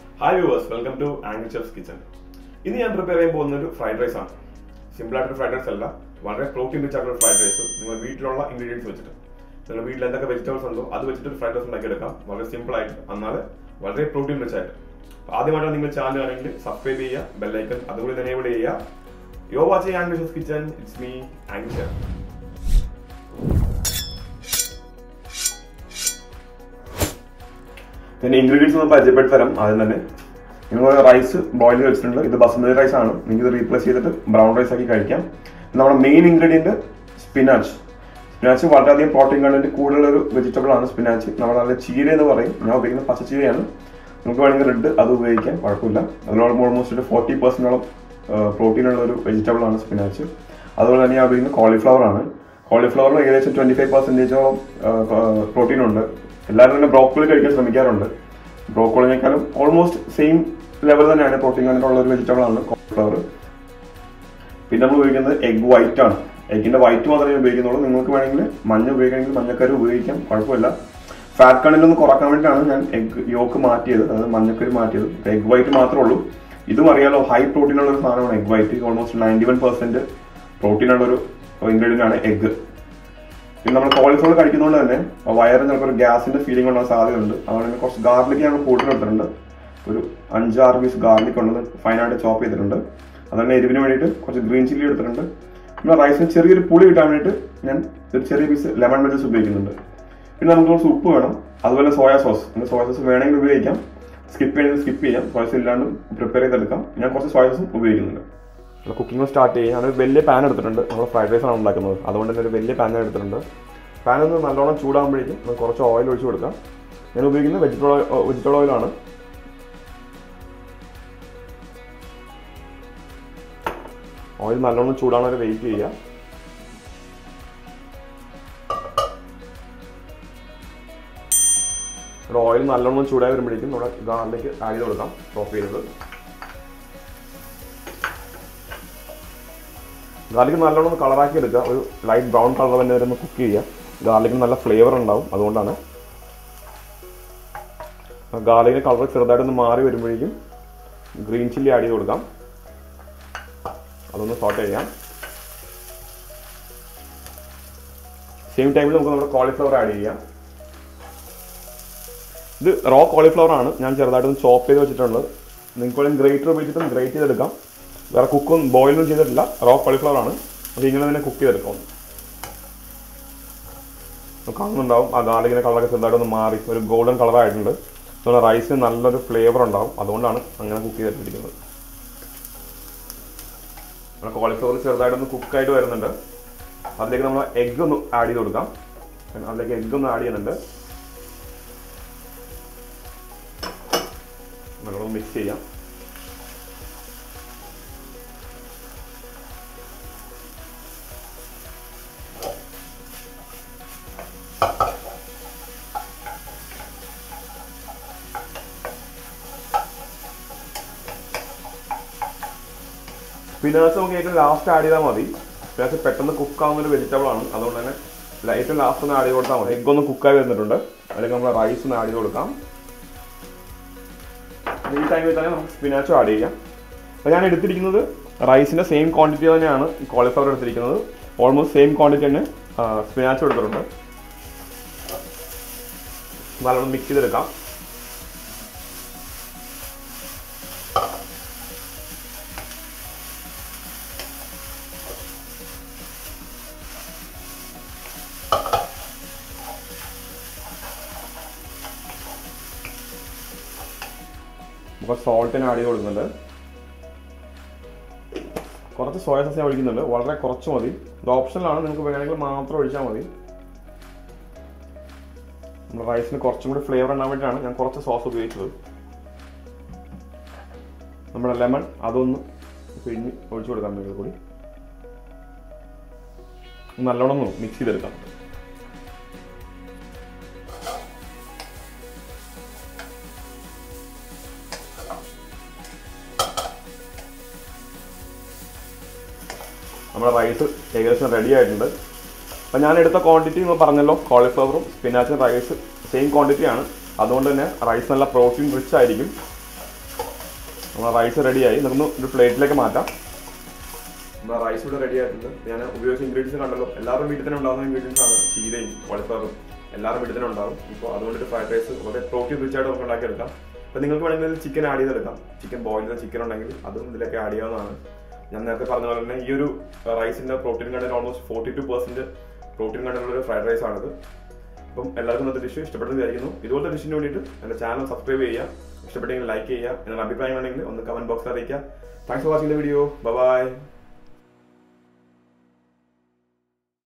hi viewers welcome to Angel Chef's Kitchen ഇന്ന് ഞാൻ prepare ചെയ്യാൻ പോകുന്ന ഒരു ഫ്രൈഡ് റൈസ് ആണ് സിമ്പിൾ ആയിട്ടൊരു ഫ്രൈഡ് റൈസ് അല്ല വളരെ പ്രോട്ടീൻ റിച്ച് ആയിട്ടുള്ള ഫ്രൈഡ് റൈസ് നിങ്ങൾ വീട്ടിലുള്ള ഇൻഗ്രീഡിയൻസ് വെച്ചിട്ട് നിങ്ങൾ വീട്ടിൽ എന്തൊക്കെ വെജിറ്റബിൾസ് ഉണ്ടോ അത് വെച്ചിട്ട് ഒരു ഫ്രൈഡ് റൈസ് ഉണ്ടാക്കിയെടുക്കാം വളരെ സിമ്പിൾ ആയിട്ട് എന്നാൽ വളരെ പ്രോട്ടീൻ റിച്ച് ആയിട്ട് അപ്പോൾ ആദ്യമായിട്ടാണ് നിങ്ങൾ ചാനൽ ആണെങ്കിൽ സബ്സ്ക്രൈബ് ചെയ്യുക ബെല്ലൈക്കൺ അതുകൂടി തന്നെ എനേബിൾ ചെയ്യുക you're watching Angel Chef's Kitchen it's me Angel chef പിന്നെ ഇൻഗ്രീഡിയൻസ് ഒന്ന് പരിചയപ്പെടുത്തി തരാം ആദ്യം തന്നെ നിങ്ങൾ റൈസ് ബോയിൽ ചെയ്ത് വെച്ചിട്ടുണ്ട് ഇത് ബസ്മതി റൈസ് ആണ് നിങ്ങൾക്ക് ഇത് റീപ്ലേസ് ചെയ്തിട്ട് ബ്രൗൺ റൈസ് ആക്കി കഴിക്കാം നമ്മുടെ മെയിൻ ഇൻഗ്രീഡിയന്റ് സ്പിനാച്ച് സ്പിനാച്ച് വളരെയധികം പ്രോട്ടീൻ കണ്ടന്റ് കൂടുതലുള്ള ഒരു വെജിറ്റബിൾ ആണ് സ്പിനാച്ച് നമ്മൾ നല്ല ചീര എന്ന് പറയും ഞാൻ ഉപയോഗിക്കുന്ന പച്ചച്ചീരയാണ് നമുക്ക് വേണമെങ്കിൽ റെഡ് അത് ഉപയോഗിക്കാം കുഴപ്പമില്ല അതിനോളം ഓൾമോസ്റ്റ് ഒരു ഫോർട്ടി പെർസെന്റോളം പ്രോട്ടീൻ ഉള്ള ഒരു വെജിറ്റബിൾ ആണ് സ്പിനാച്ച് അതുപോലെ തന്നെ ഞാൻ ഉപയോഗിക്കുന്ന കോളിഫ്ലവർ ആണ് കോളിഫ്ലവറിൽ ഏകദേശം ട്വന്റി ഫൈവ് പെർസെൻറ്റേജോളം പ്രോട്ടീൻ ഉണ്ട് എല്ലാവരും തന്നെ ബ്രോക്കോളി കഴിക്കാൻ ശ്രമിക്കാറുണ്ട് ബ്രോക്കോളിനേക്കാളും ഓൾമോസ്റ്റ് സെയിം ലെവൽ തന്നെയാണ് പ്രോട്ടീൻ കണ്ടന്റ് ഉള്ള ഒരു വെജിറ്റബിൾ ആണ് കോളിഫ്ലവർ പിന്നെ നമ്മൾ ഉപയോഗിക്കുന്നത് എഗ് വൈറ്റ് ആണ് എഗിന്റെ വൈറ്റ് മാത്രമേ ഉപയോഗിക്കുന്നുള്ളൂ നിങ്ങൾക്ക് വേണമെങ്കിൽ മഞ്ഞ ഉപയോഗിക്കണമെങ്കിൽ മഞ്ഞക്കറി ഉപയോഗിക്കാം കുഴപ്പമില്ല ഫാറ്റ് കണ്ടന്റ് ഒന്ന് കുറക്കാൻ വേണ്ടിയിട്ടാണ് ഞാൻ എഗ് യോക്ക് മാറ്റിയത് അതായത് മഞ്ഞക്കറി മാറ്റിയത് എഗ് വൈറ്റ് മാത്രമേ ഉള്ളൂ ഇതും അറിയാലോ ഹൈ പ്രോട്ടീൻ ഉള്ള ഒരു സാധനമാണ് egg white almost ninety one percent protein ഉള്ള ഒരു ഇൻഗ്രീഡിയന്റ് ആണ് എഗ് പിന്നെ നമ്മൾ കോളിഫ്ലവർ കഴിക്കുന്നതുകൊണ്ട് തന്നെ വയറിന് ചിലപ്പോൾ ഒരു ഗ്യാസിന്റെ ഫീലിംഗ് ഉണ്ടാകാൻ സാധ്യതയുണ്ട് അതുകൊണ്ട് തന്നെ കുറച്ച് ഗാർലിക് ഞങ്ങൾ കൂടുതൽ എടുത്തിട്ടുണ്ട് ഒരു അഞ്ചാറ് പീസ് ഗാർലിക് ഉള്ളത് ഫൈനായിട്ട് ചോപ്പ് ചെയ്തിട്ടുണ്ട് അതുതന്നെ എരിവിന് വേണ്ടിയിട്ട് കുറച്ച് ഗ്രീൻ ചില്ലി എടുത്തിട്ടുണ്ട് പിന്നെ റൈസിന് ചെറിയൊരു പുളി കിട്ടാൻ വേണ്ടിയിട്ട് ഞാൻ ഒരു ചെറിയ പീസ് ലെമൺ വെജസ് ഉപയോഗിക്കുന്നുണ്ട് പിന്നെ നമുക്ക് കുറച്ച് ഉപ്പ് വേണം അതുപോലെ സോയാ സോസ് പിന്നെ സോയാ സോസ് വേണമെങ്കിൽ ഉപയോഗിക്കാം സ്കിപ്പ് ചെയ്ത് സ്കിപ്പ് ചെയ്യാം സോയ സോസ് ഇല്ലാണ്ട് പ്രിപ്പയർ ചെയ്തെടുക്കാം ഞാൻ കുറച്ച് സോയ സോസും ഉപയോഗിക്കുന്നുണ്ട് കുക്കിംഗ് സ്റ്റാർട്ട് ചെയ്യാം ഞാനൊരു വലിയ പാൻ എടുത്തിട്ടുണ്ട് നമ്മൾ ഫ്രൈഡ് റൈസ് ആണ് ഉണ്ടാക്കുന്നത് അതുകൊണ്ട് തന്നെ ഒരു വലിയ പാൻ എടുത്തിട്ടുണ്ട് പാൻ ഒന്ന് നല്ലോണം ചൂടാകുമ്പോഴേക്കും നമുക്ക് കുറച്ച് ഓയിൽ ഒഴിച്ച് കൊടുക്കാം ഞാൻ ഉപയോഗിക്കുന്നത് വെജിറ്റബിൾ വെജിറ്റബിൾ ഓയിലാണ് ഓയിൽ നല്ലോണം ചൂടാണ് വരെ വെയിറ്റ് ചെയ്യുക ഓയിൽ നല്ലോണം ചൂടായി വരുമ്പോഴേക്കും നമ്മുടെ ഗാർലിക്ക് ആഡ് ചെയ്ത് കൊടുക്കാം ഓഫ് ചെയ്തത് ഗാർലിക് നല്ലോണം കളറാക്കി എടുക്കുക ഒരു ലൈറ്റ് ബ്രൗൺ കളർ തന്നെ വരെ ഒന്ന് കുക്ക് ചെയ്യുക ഗാർലിക്കിന് നല്ല ഫ്ലേവർ ഉണ്ടാവും അതുകൊണ്ടാണ് ഗാർലിക്കിന്റെ കളർ ചെറുതായിട്ടൊന്ന് മാറി വരുമ്പോഴേക്കും ഗ്രീൻ ചില്ലി ആഡ് ചെയ്ത് കൊടുക്കാം അതൊന്ന് സോട്ട് ചെയ്യാം സെയിം ടൈമിൽ നമുക്ക് നമ്മുടെ കോളിഫ്ലവർ ആഡ് ചെയ്യാം ഇത് റോ കോളിഫ്ലവർ ആണ് ഞാൻ ചെറുതായിട്ടൊന്ന് ചോപ്പ് ചെയ്ത് വെച്ചിട്ടുള്ളത് നിങ്ങൾക്ക് ഗ്രേറ്റർ ഉപയോഗിച്ചിട്ടും ഗ്രേറ്റ് ചെയ്തെടുക്കാം വേറെ കുക്കും ബോയിലൊന്നും ചെയ്തിട്ടില്ല റോ കോളിഫ്ലവർ ആണ് അത് ഇങ്ങനെ തന്നെ കുക്ക് ചെയ്തെടുക്കാം കാണുന്നുണ്ടാവും ആ ഗാർലിക്കിന്റെ കളറൊക്കെ ചെറുതായിട്ടൊന്ന് മാറി ഒരു ഗോൾഡൻ കളർ ആയിട്ടുണ്ട് അതുകൊണ്ട് റൈസിന് നല്ലൊരു ഫ്ലേവർ ഉണ്ടാവും അതുകൊണ്ടാണ് അങ്ങനെ കുക്ക് ചെയ്തിട്ടിരിക്കുന്നത് നമ്മുടെ കോളിഫ്ലവർ ചെറുതായിട്ടൊന്ന് കുക്കായിട്ട് വരുന്നുണ്ട് അതിലേക്ക് നമ്മൾ എഗ്ഗ് ഒന്ന് ആഡ് ചെയ്ത് കൊടുക്കാം അതിലേക്ക് എഗ്ഗ് ഒന്ന് ആഡ് ചെയ്യുന്നുണ്ട് നല്ലോണം മിക്സ് ചെയ്യാം സ്പിനാച്ച് നമുക്ക് ഏറ്റവും ലാസ്റ്റ് ആഡ് ചെയ്താൽ മതി സ്പിനാച്ച് പെട്ടെന്ന് കുക്ക് ആവുന്ന ഒരു വെജിറ്റബിൾ ആണ് അതുകൊണ്ട് തന്നെ ഏറ്റവും ലാസ്റ്റ് ഒന്ന് ആഡ് ചെയ്ത് കൊടുത്താൽ മതി എഗ് ഒന്ന് കുക്കായി വന്നിട്ടുണ്ട് അതിലേക്ക് നമ്മൾ റൈസ് ഒന്ന് ആഡ് ചെയ്ത് കൊടുക്കാം ഈ ടൈമിൽ തന്നെ നമുക്ക് സ്പിനാച്ചും ആഡ് ചെയ്യാം അപ്പോൾ ഞാൻ എടുത്തിരിക്കുന്നത് റൈസിൻ്റെ സെയിം ക്വാണ്ടിറ്റി തന്നെയാണ് ഈ കോളിഫ്ലവർ എടുത്തിരിക്കുന്നത് ഓൾമോസ്റ്റ് സെയിം ക്വാണ്ടിറ്റി തന്നെ സ്പിനാച്ചും എടുത്തിട്ടുണ്ട് നല്ലോണം മിക്സ് ചെയ്തെടുക്കാം നമുക്ക് സോൾട്ടിന് ആഡ് ചെയ്ത് കൊടുക്കുന്നുണ്ട് കുറച്ച് സോയ സോസ് ഞാൻ ഒഴിക്കുന്നുണ്ട് വളരെ കുറച്ച് മതി ഇത് ഓപ്ഷനിലാണ് നിങ്ങൾക്ക് വേണമെങ്കിൽ മാത്രം ഒഴിച്ചാൽ മതി നമ്മുടെ റൈസിന് കുറച്ചും കൂടി ഫ്ലേവർ ഉണ്ടാകാൻ വേണ്ടിയിട്ടാണ് ഞാൻ കുറച്ച് സോസ് ഉപയോഗിച്ചത് നമ്മുടെ ലെമൺ അതൊന്ന് പിഴിഞ്ഞ് ഒഴിച്ചു കൊടുക്കാൻ വേണ്ടി കൂടി നല്ലോണം മിക്സ് ചെയ്തെടുക്കാം നമ്മുടെ റൈസ് ഏകദേശം റെഡി ആയിട്ടുണ്ട് അപ്പം ഞാൻ എടുത്ത ക്വാണ്ടിറ്റി എന്ന് പറഞ്ഞല്ലോ കോളിഫ്ലവറും സ്പിനാച്ചും റൈസ് സെയിം ക്വാണ്ടിറ്റി ആണ് അതുകൊണ്ട് തന്നെ റൈസ് നല്ല പ്രോട്ടീൻ റിച്ച് ആയിരിക്കും നമ്മുടെ റൈസ് റെഡിയായി നമുക്ക് ഒരു പ്ലേറ്റിലേക്ക് മാറ്റാം നമ്മുടെ റൈസ് ഇവിടെ റെഡി ആയിട്ടുണ്ട് ഞാൻ ഉപയോഗിച്ച ഇൻഗ്രീഡിയൻസ് കണ്ടല്ലോ എല്ലാവരും വീട്ടിൽ തന്നെ ഉണ്ടാകുന്ന ഇൻഗ്രീഡിയൻസ് ആണ് ചീരയും കോളിഫ്ലവറും എല്ലാവരും വീട്ടിൽ തന്നെ ഉണ്ടാവും ഇപ്പോൾ അതുകൊണ്ടൊരു ഫ്രൈഡ് റൈസ് വളരെ പ്രോട്ടീൻ റിച്ച് ആയിട്ട് നമുക്ക് ഉണ്ടാക്കിയെടുക്കാം അപ്പോൾ നിങ്ങൾക്ക് വേണമെങ്കിൽ ചിക്കൻ ആഡ് ചെയ്തെടുക്കാം ചിക്കൻ ബോയിൽ ചെയ്ത ചിക്കൻ ഉണ്ടെങ്കിൽ അതും ഇതിലേക്ക് ആഡ് ചെയ്യാവുന്നതാണ് ഞാൻ നേരത്തെ പറഞ്ഞ പോലെ തന്നെ ഈ ഒരു റൈസിന്റെ protein content almost forty two percent protein content ഉള്ള ഒരു ഫ്രൈഡ് റൈസ് ആണിത് അപ്പം എല്ലാവർക്കും ഇന്നത്തെ ഡിഷ് ഇഷ്ടപ്പെട്ടെന്ന് വിചാരിക്കുന്നു ഇതുപോലത്തെ ഡിഷിന് വേണ്ടിയിട്ട് എൻ്റെ ചാനൽ സബ്സ്ക്രൈബ് ചെയ്യുക ഇഷ്ടപ്പെട്ടെങ്കിൽ ലൈക്ക് ചെയ്യുക നിങ്ങളുടെ അഭിപ്രായം വേണമെങ്കിൽ ഒന്ന് കമന്റ് ബോക്സിൽ അറിയിക്കുക thanks for watching the video by